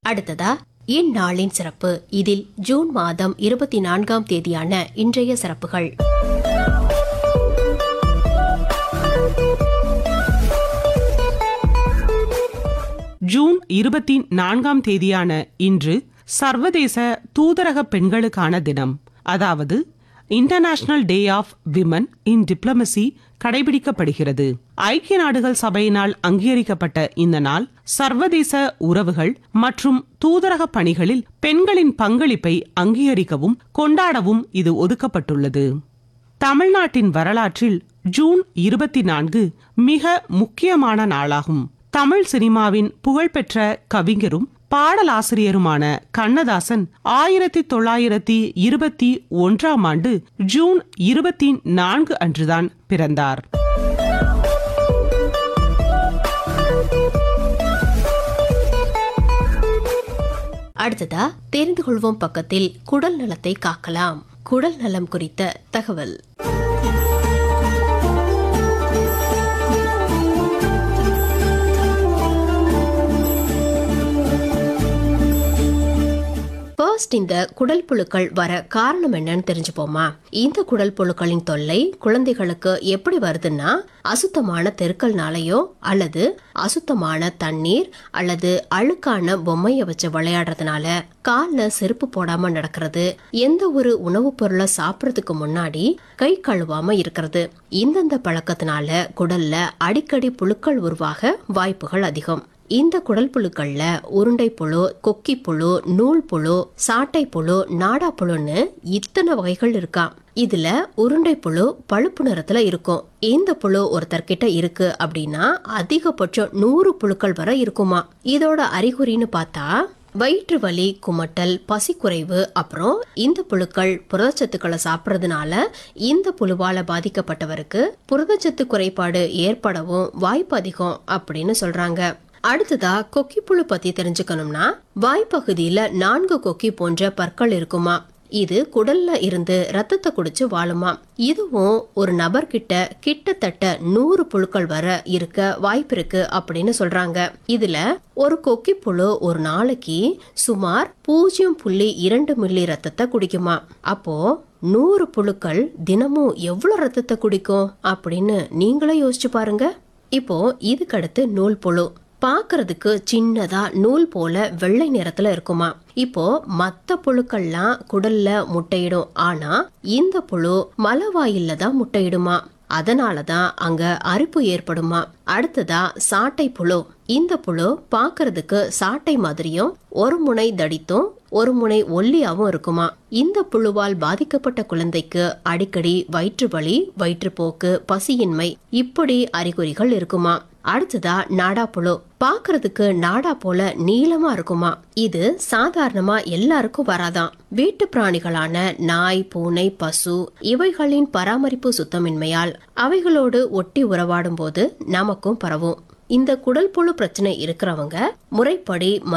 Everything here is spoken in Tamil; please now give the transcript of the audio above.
அடுத்ததா இந்நாளின் சிறப்பு இதில் ஜூன் மாதம் இருபத்தி நான்காம் தேதியான இன்றைய சிறப்புகள் ஜூன் இருபத்தி நான்காம் தேதியான இன்று சர்வதேச தூதரக பெண்களுக்கான தினம் அதாவது international day of women in diplomacy கடைபிடிக்கப்படுகிறது ஐக்கிய நாடுகள் சபையினால் அங்கீகரிக்கப்பட்ட இந்த நாள் சர்வதேச உறவுகள் மற்றும் தூதரக பணிகளில் பெண்களின் பங்களிப்பை அங்கீகரிக்கவும் கொண்டாடவும் இது ஒதுக்கப்பட்டுள்ளது தமிழ்நாட்டின் வரலாற்றில் ஜூன் இருபத்தி நான்கு மிக முக்கியமான நாளாகும் தமிழ் சினிமாவின் புகழ்பெற்ற கவிஞரும் பாடலாசிரியருமான கண்ணதாசன் ஆயிரத்தி தொள்ளாயிரத்தி இருபத்தி ஒன்றாம் ஆண்டு ஜூன் இருபத்தி நான்கு அன்றுதான் பிறந்தார் அடுத்ததா தெரிந்து கொள்வோம் பக்கத்தில் குடல் நலத்தை காக்கலாம் குடல் நலம் குறித்த தகவல் ஃபர்ஸ்ட் இந்த குடல் புழுக்கள் வர காரணம் என்னன்னு தெரிஞ்சுப்போமா இந்த குடல் புழுக்களின் தொல்லை குழந்தைகளுக்கு எப்படி வருதுன்னா அசுத்தமான தெருக்கல்னாலயோ அல்லது அசுத்தமான தண்ணீர் அல்லது அழுக்கான பொம்மைய வச்சு விளையாடுறதுனால கால்ல செருப்பு போடாம நடக்கிறது எந்த ஒரு உணவுப் பொருளை சாப்பிடறதுக்கு முன்னாடி கை கழுவாம இருக்கிறது இந்தந்த பழக்கத்தினால குடல்ல அடிக்கடி புழுக்கள் உருவாக வாய்ப்புகள் அதிகம் இந்த குடல் புழுக்கள்ல உருண்டை புழு கொக்கி புழு நூல் புழு சாட்டை புழு நாடா புழுன்னு இத்தனை வகைகள் இருக்காம் இதுல உருண்டை புழு பழுப்பு நிறத்துல இருக்கும் இந்த புழு ஒருத்தர்கிட்ட இருக்கு அப்படின்னா அதிகபட்சம் நூறு புழுக்கள் வரை இருக்குமா இதோட அறிகுறின்னு பார்த்தா வயிற்று வலி குமட்டல் பசிக்குறைவு அப்புறம் இந்த புழுக்கள் புரதச்சத்துக்களை சாப்பிட்றதுனால இந்த புழுவால பாதிக்கப்பட்டவருக்கு புரதச்சத்து குறைபாடு ஏற்படவும் வாய்ப்பு அதிகம் அப்படின்னு சொல்றாங்க அடுத்ததா கொக்கி புழு பத்தி தெரிஞ்சுக்கணும்னா வாய்ப்பகுதியில நான்கு கொக்கி போன்ற பற்கள் இருக்குமா இது குடல்ல இருந்து ரத்தத்தை குடிச்சு வாழுமா இதுவும் ஒரு நபர்கிட்ட கிட்டத்தட்ட நூறு புழுக்கள் வர இருக்க வாய்ப்பு இருக்கு அப்படின்னு சொல்றாங்க இதுல ஒரு கொக்கி புழு ஒரு நாளைக்கு சுமார் பூஜ்ஜியம் புள்ளி இரண்டு மில்லி ரத்தத்தை குடிக்குமா அப்போ நூறு புழுக்கள் தினமும் எவ்வளவு ரத்தத்தை குடிக்கும் அப்படின்னு நீங்களே யோசிச்சு பாருங்க இப்போ இதுக்கடுத்து நூல் புழு பார்க்கிறதுக்கு சின்னதா நூல் போல வெள்ளை நிறத்துல இருக்குமா இப்போ மத்த புழுக்கள்லாம் குடல்ல முட்டையிடும் ஆனா இந்த புழு மலவாயில்ல தான் முட்டையிடுமா அதனாலதான் அங்க அரிப்பு ஏற்படுமா அடுத்ததா சாட்டை புழு இந்த புழு பார்க்கிறதுக்கு சாட்டை மாதிரியும் ஒரு முனை தடித்தும் ஒரு முனை ஒல்லியாவும் இருக்குமா இந்த புழுவால் பாதிக்கப்பட்ட குழந்தைக்கு அடிக்கடி வயிற்று வலி வயிற்றுப்போக்கு பசியின்மை இப்படி அறிகுறிகள் இருக்குமா அடுத்ததா நாடா புழு பாக்குறதுக்கு நாடா போல நீளமா இருக்குமா இது சாதாரணமா எல்லாருக்கும் வராதாம் வீட்டு பிராணிகளான நாய் பூனை பசு இவைகளின் பராமரிப்பு சுத்தமின்மையால் அவைகளோடு ஒட்டி உறவாடும் போது நமக்கும் பரவும் இந்த குடல் புழு பிரச்சனை இருக்கிறவங்க முறைப்படி